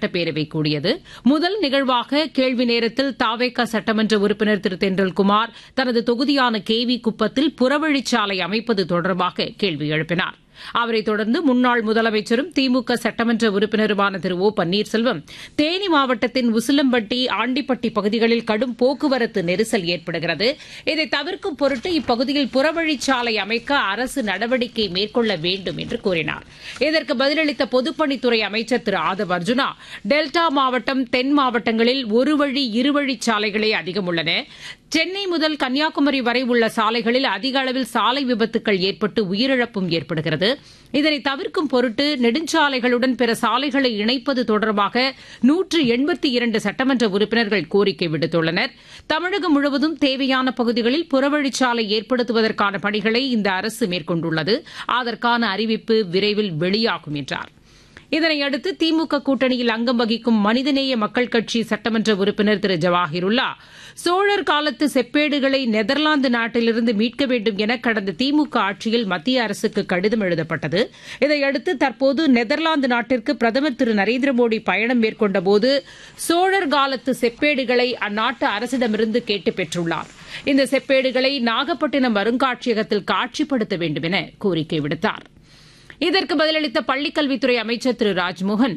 சட்டப்பேரவை கூடியது முதல் நிகழ்வாக கேள்வி நேரத்தில் தாவேகா சட்டமன்ற உறுப்பினர் திரு தென்றல்குமார் தனது தொகுதியான கே வி குப்பத்தில் புறவழிச்சாலை அமைப்பது தொடர்பாக கேள்வி எழுப்பினார் அவரைத் தொடர்ந்து முன்னாள் முதலமைச்சரும் திமுக சட்டமன்ற உறுப்பினருமான திரு ஓ பன்னீர்செல்வம் தேனி மாவட்டத்தின் உசிலம்பட்டி ஆண்டிப்பட்டி பகுதிகளில் கடும் போக்குவரத்து நெரிசல் ஏற்படுகிறது இதை தவிர்க்கும் பொருட்டு இப்பகுதியில் புறவழிச்சாலை அமைக்க அரசு நடவடிக்கை மேற்கொள்ள வேண்டும் என்று கூறினார் இதற்கு பதிலளித்த பொதுப்பணித்துறை அமைச்சர் திரு ஆதவ் அர்ஜுனா டெல்டா மாவட்டம் தென் மாவட்டங்களில் ஒரு வழி இருவழி சாலைகளே அதிகம் உள்ளன சென்னை முதல் கன்னியாகுமரி வரை உள்ள சாலைகளில் அதிக அளவில் சாலை விபத்துக்கள் ஏற்பட்டு உயிரிழப்பும் ஏற்படுகிறது இதனை தவிர்க்கும் பொருட்டு நெடுஞ்சாலைகளுடன் பிற சாலைகளை இணைப்பது தொடர்பாக நூற்று எண்பத்தி இரண்டு சட்டமன்ற உறுப்பினர்கள் கோரிக்கை விடுத்துள்ளனர் தமிழகம் முழுவதும் தேவையான பகுதிகளில் புறவழிச்சாலை ஏற்படுத்துவதற்கான பணிகளை இந்த அரசு மேற்கொண்டுள்ளது அதற்கான அறிவிப்பு விரைவில் வெளியாகும் என்றார் இதனையடுத்து திமுக கூட்டணியில் அங்கம் வகிக்கும் மனிதநேய மக்கள் கட்சி சட்டமன்ற உறுப்பினர் திரு ஜவாஹிருல்லா சோழர் காலத்து செப்பேடுகளை நெதர்லாந்து நாட்டிலிருந்து மீட்க வேண்டும் என கடந்த திமுக ஆட்சியில் மத்திய அரசுக்கு கடிதம் எழுதப்பட்டது இதையடுத்து தற்போது நெதர்லாந்து நாட்டிற்கு பிரதமர் திரு நரேந்திர மோடி பயணம் மேற்கொண்டபோது சோழர் காலத்து செப்பேடுகளை அந்நாட்டு அரசிடமிருந்து கேட்டு பெற்றுள்ளார் இந்த செப்பேடுகளை நாகப்பட்டினம் அருங்காட்சியகத்தில் காட்சிப்படுத்த வேண்டும் என கோரிக்கை விடுத்தார் இதற்கு பதிலளித்த பள்ளிக்கல்வித்துறை அமைச்சர் திரு ராஜ்மோகன்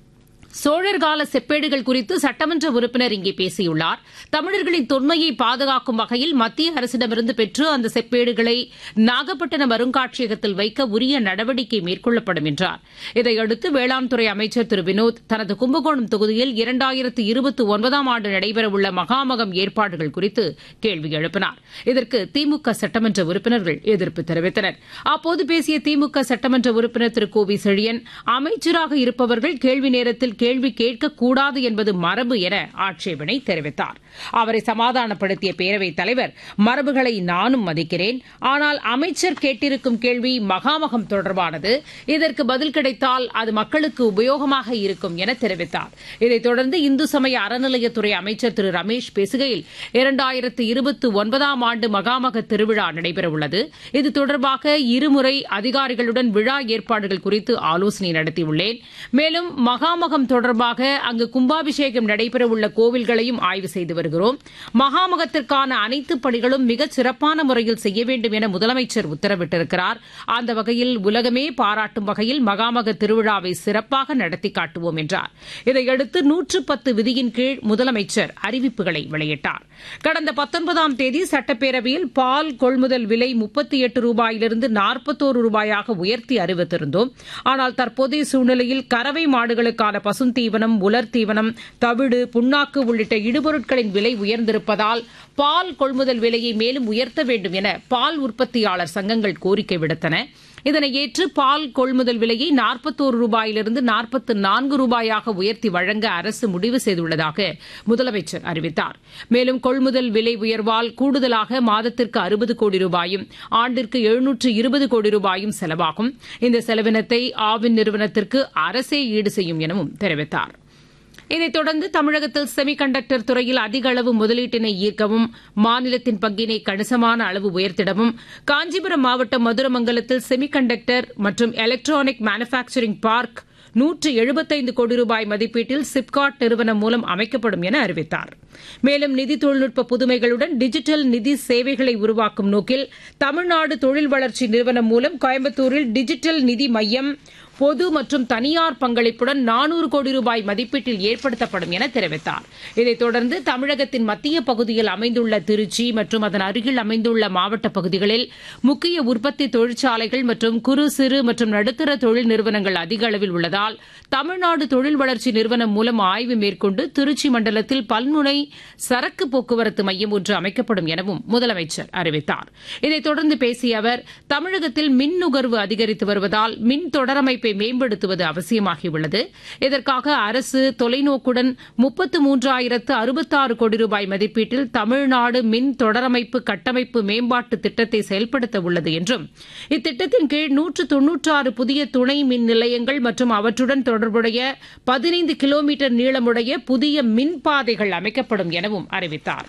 சோழர் கால செப்பேடுகள் குறித்து சட்டமன்ற உறுப்பினர் இங்கே பேசியுள்ளார் தமிழர்களின் தொன்மையை பாதுகாக்கும் வகையில் மத்திய அரசிடமிருந்து பெற்று அந்த செப்பேடுகளை நாகப்பட்டினம் அருங்காட்சியகத்தில் வைக்க உரிய நடவடிக்கை மேற்கொள்ளப்படும் என்றார் இதையடுத்து வேளாண் துறை அமைச்சர் திரு வினோத் தனது கும்பகோணம் தொகுதியில் இரண்டாயிரத்து இருபத்தி ஒன்பதாம் ஆண்டு நடைபெறவுள்ள மகாமகம் ஏற்பாடுகள் குறித்து கேள்வி எழுப்பினார் இதற்கு திமுக சட்டமன்ற உறுப்பினர்கள் எதிர்ப்பு தெரிவித்தனர் அப்போது பேசிய திமுக சட்டமன்ற உறுப்பினர் திரு கோவி செழியன் அமைச்சராக இருப்பவர்கள் கேள்வி நேரத்தில் கேள்வி கேட்கக்கூடாது என்பது மரபு என ஆட்சேபனை தெரிவித்தார் அவரை சமாதானப்படுத்திய பேரவைத் தலைவர் மரபுகளை நானும் மதிக்கிறேன் ஆனால் அமைச்சர் கேட்டிருக்கும் கேள்வி மகாமகம் தொடர்பானது இதற்கு பதில் கிடைத்தால் அது மக்களுக்கு உபயோகமாக இருக்கும் என தெரிவித்தார் இதைத் தொடர்ந்து இந்து சமய அறநிலையத்துறை அமைச்சர் திரு ரமேஷ் பேசுகையில் இரண்டாயிரத்து இருபத்தி ஒன்பதாம் ஆண்டு மகாமக திருவிழா நடைபெறவுள்ளது இது தொடர்பாக இருமுறை அதிகாரிகளுடன் விழா ஏற்பாடுகள் குறித்து ஆலோசனை நடத்தியுள்ளேன் மேலும் மகாமகம் தொடர்பாக அங்கு கும்பாபிஷேகம் நடைபெறவுள்ள கோவில்களையும் ஆய்வு செய்து வருகிறோம் மகாமகத்திற்கான அனைத்து பணிகளும் மிகச் சிறப்பான முறையில் செய்ய வேண்டும் என முதலமைச்சர் உத்தரவிட்டிருக்கிறார் அந்த வகையில் உலகமே பாராட்டும் வகையில் மகாமக திருவிழாவை சிறப்பாக நடத்தி காட்டுவோம் என்றார் இதையடுத்து நூற்று பத்து விதியின் கீழ் முதலமைச்சர் அறிவிப்புகளை வெளியிட்டார் கடந்த பத்தொன்பதாம் தேதி சட்டப்பேரவையில் பால் கொள்முதல் விலை முப்பத்தி எட்டு ரூபாயிலிருந்து நாற்பத்தோரு ரூபாயாக உயர்த்தி அறிவித்திருந்தோம் ஆனால் தற்போதைய சூழ்நிலையில் கறவை மாடுகளுக்கான பசுந்தீவனம் உலர் தீவனம் தவிடு புண்ணாக்கு உள்ளிட்ட இடுபொருட்களின் விலை உயர்ந்திருப்பதால் பால் கொள்முதல் விலையை மேலும் உயர்த்த வேண்டும் என பால் உற்பத்தியாளர் சங்கங்கள் கோரிக்கை விடுத்தன இதனை ஏற்று பால் கொள்முதல் விலையை நாற்பத்தோரு ரூபாயிலிருந்து நாற்பத்து நான்கு ரூபாயாக உயர்த்தி வழங்க அரசு முடிவு செய்துள்ளதாக முதலமைச்சர் அறிவித்தார் மேலும் கொள்முதல் விலை உயர்வால் கூடுதலாக மாதத்திற்கு அறுபது கோடி ரூபாயும் ஆண்டிற்கு எழுநூற்று இருபது கோடி ரூபாயும் செலவாகும் இந்த செலவினத்தை ஆவின் நிறுவனத்திற்கு அரசே ஈடு செய்யும் எனவும் தெரிவித்தார் இதைத் தொடர்ந்து தமிழகத்தில் செமி கண்டக்டர் துறையில் அதிக அளவு முதலீட்டினை ஈர்க்கவும் மாநிலத்தின் பங்கினை கணிசமான அளவு உயர்த்திடவும் காஞ்சிபுரம் மாவட்டம் மதுரமங்கலத்தில் செமி கண்டக்டர் மற்றும் எலக்ட்ரானிக் மேனுபேக்சரிங் பார்க் நூற்று எழுபத்தைந்து கோடி ரூபாய் மதிப்பீட்டில் சிப்காட் நிறுவனம் மூலம் அமைக்கப்படும் என அறிவித்தார் மேலும் நிதி தொழில்நுட்ப புதுமைகளுடன் டிஜிட்டல் நிதி சேவைகளை உருவாக்கும் நோக்கில் தமிழ்நாடு தொழில் வளர்ச்சி நிறுவனம் மூலம் கோயம்புத்தூரில் டிஜிட்டல் நிதி மையம் பொது மற்றும் தனியார் பங்களிப்புடன் நானூறு கோடி ரூபாய் மதிப்பீட்டில் ஏற்படுத்தப்படும் என தெரிவித்தார் இதைத் தொடர்ந்து தமிழகத்தின் மத்திய பகுதியில் அமைந்துள்ள திருச்சி மற்றும் அதன் அருகில் அமைந்துள்ள மாவட்ட பகுதிகளில் முக்கிய உற்பத்தி தொழிற்சாலைகள் மற்றும் குறு சிறு மற்றும் நடுத்தர தொழில் நிறுவனங்கள் அதிக அளவில் உள்ளதால் தமிழ்நாடு தொழில் வளர்ச்சி நிறுவனம் மூலம் ஆய்வு மேற்கொண்டு திருச்சி மண்டலத்தில் பல்முனை சரக்கு போக்குவரத்து மையம் ஒன்று அமைக்கப்படும் எனவும் முதலமைச்சர் அறிவித்தார் இதைத் தொடர்ந்து பேசிய அவர் தமிழகத்தில் மின் நுகர்வு அதிகரித்து வருவதால் மின் தொடரமைப்பை மேம்படுத்துவது அவசியமாகியுள்ளது இதற்காக அரசு தொலைநோக்குடன் முப்பத்து மூன்றாயிரத்து அறுபத்தாறு கோடி ரூபாய் மதிப்பீட்டில் தமிழ்நாடு மின் தொடரமைப்பு கட்டமைப்பு மேம்பாட்டு திட்டத்தை செயல்படுத்த உள்ளது என்றும் இத்திட்டத்தின் கீழ் நூற்று தொன்னூற்றாறு புதிய துணை மின் நிலையங்கள் மற்றும் அவற்றுடன் தொடர்புடைய பதினைந்து கிலோமீட்டர் நீளமுடைய புதிய மின் பாதைகள் அமைக்கப்படும் எனவும் அறிவித்தார்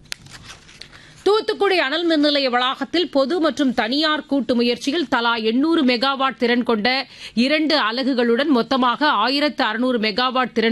தூத்துக்குடி அனல் மின் நிலைய வளாகத்தில் பொது மற்றும் தனியார் கூட்டு முயற்சியில் தலா எண்ணூறு மெகாவாட் திறன் கொண்ட இரண்டு அலகுகளுடன் மொத்தமாக ஆயிரத்து அறுநூறு மெகாவாட் திறன்